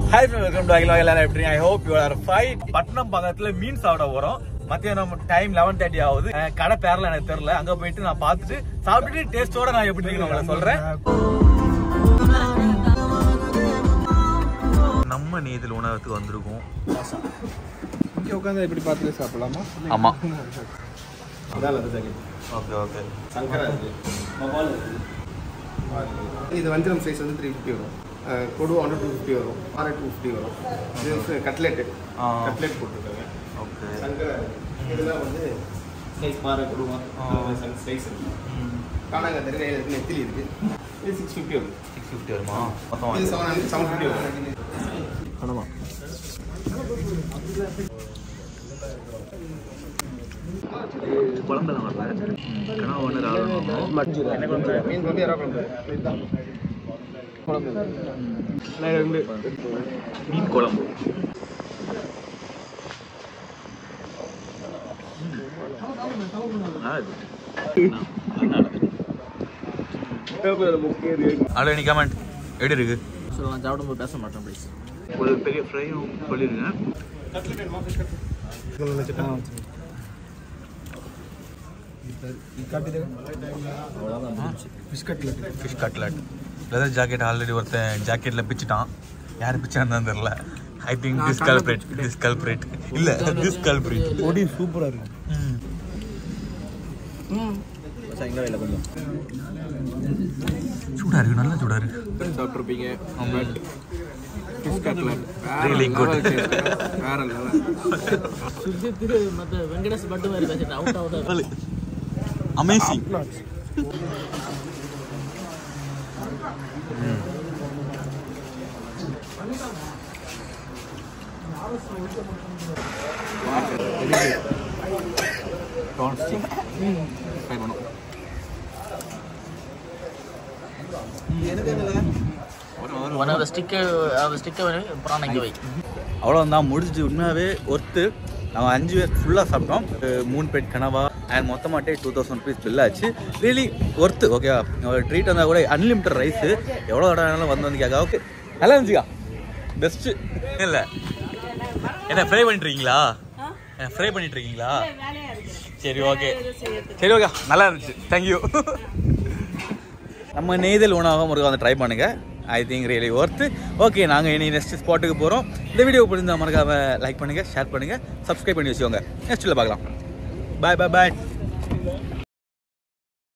Hi welcome to Akila எல்லாரும் எப்படி I hope you are fine பட்னம் பக்கத்துல மீன் சாப்பிட போறோம் மத்தியானம் டைம் லெவன் தேர்ட்டி ஆகுது அஹ் கடை பேர்ல எனக்கு தெரியல அங்க போயிட்டு நான் பார்த்துட்டு சாப்பிட்டுட்டு டேஸ்டோட நான் எப்படி இருக்குன்னு உங்களை சொல்றேன் நம்ம நேதில் உணவகத்துக்கு வந்திருக்கோம் இங்கே உட்காந்து இப்படி பார்த்துட்டு சாப்பிடலாமா ஆமா அதான் லட்டு ஜாக்கெட் ஓகே ஓகே சங்கரா இருக்கு இது வஞ்சரம் சைஸ் வந்து த்ரீ ஃபிஃப்டி வரும் அஹ் கொடுவா வந்து டூ ஃபிஃப்டி வரும் பாறை டூ ஃபிஃப்டி வரும் இது வந்து கட்லெட்டு ஆ. கட்லெட் போட்டிருக்காங்க ஓகே சங்கரா இருக்கு. இதெல்லாம் வந்து சைஸ் பாறை கொடுவா சைஸ் இருக்கு காணாங்கத்தரி கையில் இருக்கு நெத்திலி இருக்கு இது சிக்ஸ் ஃபிஃப்டி வரும் சிக்ஸ் ஃபிஃப்டி வருமா மொத்தம் இது செவன் ஹண்ட்ரட் செவன் ஃபிஃப்டி வரும் ஆமாம் குழம்பெல்லாம் வரல கனவு ஒன்று ராவணம் என்ன குழம்பு மீன் குழம்பு இறா குழம்பு இதுதான் குழம்பு ரெண்டு மீன் குழம்பு ஹலோ எனி கமெண்ட் எப்படி இருக்கு சொல்லுவாங்க சாப்பிடும்போது பேச மாட்டேன் ப்ளீஸ் ஒரு பெரிய ஃப்ரையும் சொல்லிடுங்க fish cutlet leather jacket already ஒருத்தன் ஜாக்கெட்டில் பிச்சுட்டான் யார் பிச்சான்னு தெரியல I think this culprit this culprit இல்ல திஸ் கல்பிரேட் பொடி சூப்பராக இருக்கும் சாயங்காலம் வேலை கொஞ்சம் சூடா இருக்கு நல்லா சூடா இருக்கு சாப்பிட்ருப்பீங்க but fish cutlet Really good. வேற லெவல் சுஜித் மற்ற வெங்கடேஷ் பட்டு மாதிரி பேசிட்டு out out amazing prawn stick try பண்ணும் ஒன் ஆஃப் ஸ்டிக்கை அந்த ஸ்டிக்கை அப்புறம் இங்கே வை அவ்வளோதான் முடிஞ்சிச்சு உண்மையாகவே ஒர்த்து நாங்கள் அஞ்சு பேர் ஃபுல்லாக சாப்பிட்டோம் அஹ் மூணு பிளேட் கனவா அண்ட் மொத்தமாட்டே டூ தௌசண்ட் ருபீஸ் பில் ஆச்சு ரியலி ஒர்த்து ஓகேவா ஒரு ட்ரீட் வந்தால் கூட அன்லிமிட்டட் ரைஸு எவ்வளோ இடம் வந்து வந்து கேட்க ஓகே நல்லா இருந்துச்சுக்கா பெஸ்ட்டு இல்லை என்ன ஃப்ரை பண்ணிட்டுருக்கீங்களா ஃப்ரை பண்ணிட்டு இருக்கீங்களா சரி ஓகே சரி ஓகே நல்லா இருந்துச்சு தேங்க்யூ நம்ம நெய்தல் உணவகம் ஒரு வந்து ட்ரை பண்ணுங்க I think really worth okay நாங்கள் இனி நெக்ஸ்ட் ஸ்பாட்டுக்கு போகிறோம் இந்த வீடியோ பிடிச்சா மறக்காம லைக் பண்ணுங்கள் ஷேர் பண்ணுங்கள் சப்ஸ்கிரைப் பண்ணி வச்சுக்கோங்க நெக்ஸ்ட்டில் பார்க்கலாம் பாய் பாய் பாய்